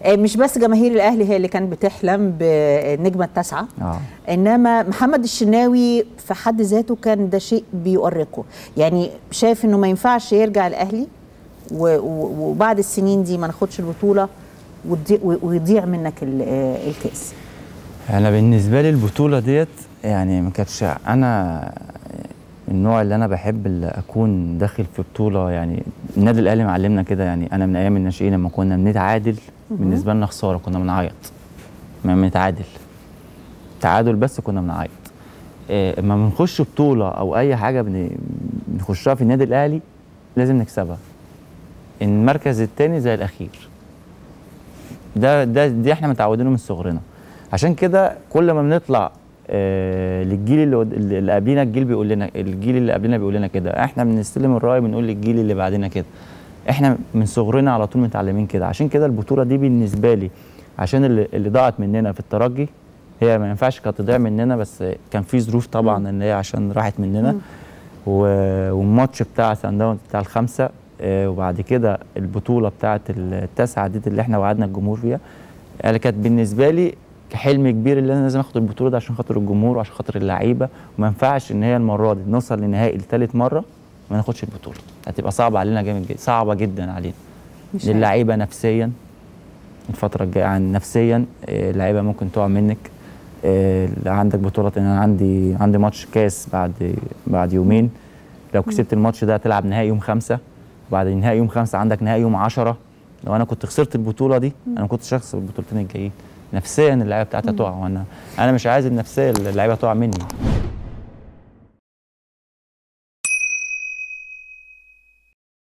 آه، مش بس جماهير الاهلي هي اللي كانت بتحلم بالنجمه التاسعه اه انما محمد الشناوي في حد ذاته كان ده شيء بيؤرقه يعني شايف انه ما ينفعش يرجع الاهلي و- و- وبعد السنين دي ما ناخدش البطوله وتضيع- ويضيع منك ال- آه، الكاس انا بالنسبه لي البطوله ديت يعني ما كانتش انا النوع اللي انا بحب اللي اكون داخل في بطوله يعني النادي الاهلي معلمنا كده يعني انا من ايام الناشئين لما كنا بنتعادل بالنسبه لنا خساره كنا بنعيط ما بنتعادل تعادل بس كنا بنعيط إيه، اما بنخش بطوله او اي حاجه بن- بنخشها في النادي الاهلي لازم نكسبها المركز الثاني زي الاخير ده ده دي احنا متعودينه من صغرنا عشان كده كل ما بنطلع آه للجيل اللي قد- اللي قبلنا الجيل بيقول لنا الجيل اللي قبلنا بيقول لنا كده احنا بنستلم الراي بنقول للجيل اللي بعدنا كده احنا من صغرنا على طول متعلمين كده عشان كده البطوله دي بالنسبه لي عشان اللي, اللي ضاعت مننا في الترجي هي ما ينفعش كانت تضيع مننا بس كان في ظروف طبعا ان هي عشان راحت مننا و- والماتش بتاع سان داونز بتاع الخمسه آه، وبعد كده البطوله بتاعه التاسعه دي اللي احنا وعدنا الجمهور فيها يعني كانت بالنسبه لي حلم كبير اللي انا لازم اخد البطوله دي عشان خاطر الجمهور وعشان خاطر اللعيبه وما ينفعش ان هي المره دي نوصل لنهائي لثالث مره ما ناخدش البطوله هتبقى صعبه علينا جامد جدا صعبه جدا علينا مش عارف. للعيبه نفسيا الفتره الجايه يعني نفسيا آه، اللعيبه ممكن تقع منك آه، عندك بطوله ان انا عندي عندي ماتش كاس بعد بعد يومين لو كسبت الماتش ده هتلعب نهائي يوم خمسة وبعد نهائي يوم خمسة عندك نهائي يوم عشرة لو انا كنت خسرت البطوله دي انا ما كنتش هخسر البطولتين الجايين نفسيا اللعيبه بتاعتي هتقع وانا انا مش عايز النفسيه اللعيبه تقع مني